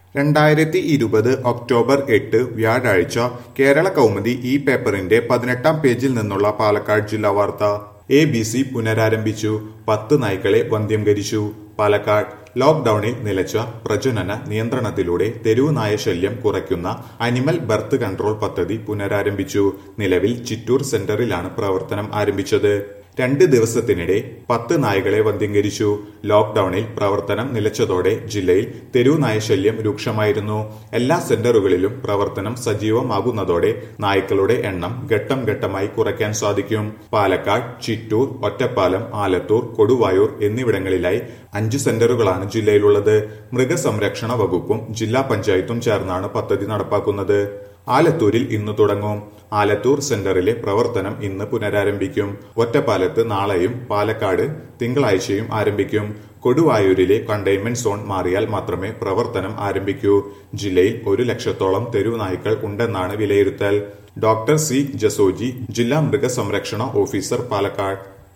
രണ്ടായിരത്തി ഇരുപത് ഒക്ടോബർ എട്ട് വ്യാഴാഴ്ച കേരള കൗമുദി ഈ പേപ്പറിന്റെ പതിനെട്ടാം പേജിൽ നിന്നുള്ള പാലക്കാട് ജില്ലാ വാർത്ത എ ബി സി പുനരാരംഭിച്ചു പത്ത് നായ്ക്കളെ വന്ധ്യംകരിച്ചു പാലക്കാട് ലോക്ഡൌണിൽ നിലച്ച പ്രജനന നിയന്ത്രണത്തിലൂടെ തെരുവ് നായ ശല്യം കുറയ്ക്കുന്ന അനിമൽ ബർത്ത് കൺട്രോൾ പദ്ധതി പുനരാരംഭിച്ചു നിലവിൽ ചിറ്റൂർ സെന്ററിലാണ് പ്രവർത്തനം ആരംഭിച്ചത് രണ്ട് ദിവസത്തിനിടെ പത്ത് നായകളെ വന്ധ്യംകരിച്ചു ലോക്ഡൌണിൽ പ്രവർത്തനം നിലച്ചതോടെ ജില്ലയിൽ തെരുവ് നായശല്യം രൂക്ഷമായിരുന്നു എല്ലാ സെന്ററുകളിലും പ്രവർത്തനം സജീവമാകുന്നതോടെ നായ്ക്കളുടെ എണ്ണം ഘട്ടം ഘട്ടമായി കുറയ്ക്കാൻ സാധിക്കും പാലക്കാട് ചിറ്റൂർ ഒറ്റപ്പാലം ആലത്തൂർ കൊടുവായൂർ എന്നിവിടങ്ങളിലായി അഞ്ച് സെന്ററുകളാണ് ജില്ലയിലുള്ളത് മൃഗസംരക്ഷണ വകുപ്പും ജില്ലാ പഞ്ചായത്തും ചേർന്നാണ് പദ്ധതി നടപ്പാക്കുന്നത് ആലത്തൂരിൽ ഇന്ന് തുടങ്ങും ആലത്തൂർ സെന്ററിലെ പ്രവർത്തനം ഇന്ന് പുനരാരംഭിക്കും ഒറ്റപ്പാലത്ത് നാളെയും പാലക്കാട് തിങ്കളാഴ്ചയും ആരംഭിക്കും കൊടുവായൂരിലെ കണ്ടെയ്ൻമെന്റ് സോൺ മാറിയാൽ മാത്രമേ പ്രവർത്തനം ആരംഭിക്കൂ ജില്ലയിൽ ഒരു ലക്ഷത്തോളം തെരുവ് നായ്ക്കൾ ഉണ്ടെന്നാണ് വിലയിരുത്തൽ ഡോക്ടർ സി ജസോജി ജില്ലാ മൃഗസംരക്ഷണ ഓഫീസർ പാലക്കാട്